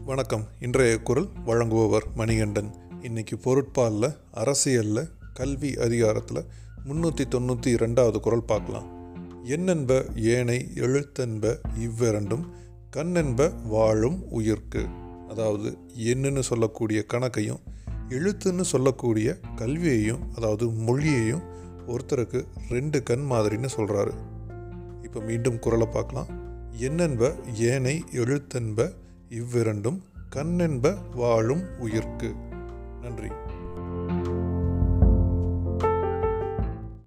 வணக்கம் இன்றைய குரல் வழங்குபவர் மணிகண்டன் இன்னைக்கு பொருட்பாலில் அரசியலில் கல்வி அதிகாரத்தில் முந்நூற்றி தொண்ணூற்றி ரெண்டாவது குரல் பார்க்கலாம் எண்ணென்ப ஏனை எழுத்தென்ப இவ்விரண்டும் கண்ணென்ப வாழும் உயிர்க்கு அதாவது எண்ணுன்னு சொல்லக்கூடிய கணக்கையும் எழுத்துன்னு சொல்லக்கூடிய கல்வியையும் அதாவது மொழியையும் ஒருத்தருக்கு ரெண்டு கண் மாதிரின்னு சொல்கிறாரு இப்போ மீண்டும் குரலை பார்க்கலாம் எண்ணென்ப ஏனை எழுத்தென்ப இவ்விரண்டும் கண்ணென்ப வாழும் உயிர்க்கு நன்றி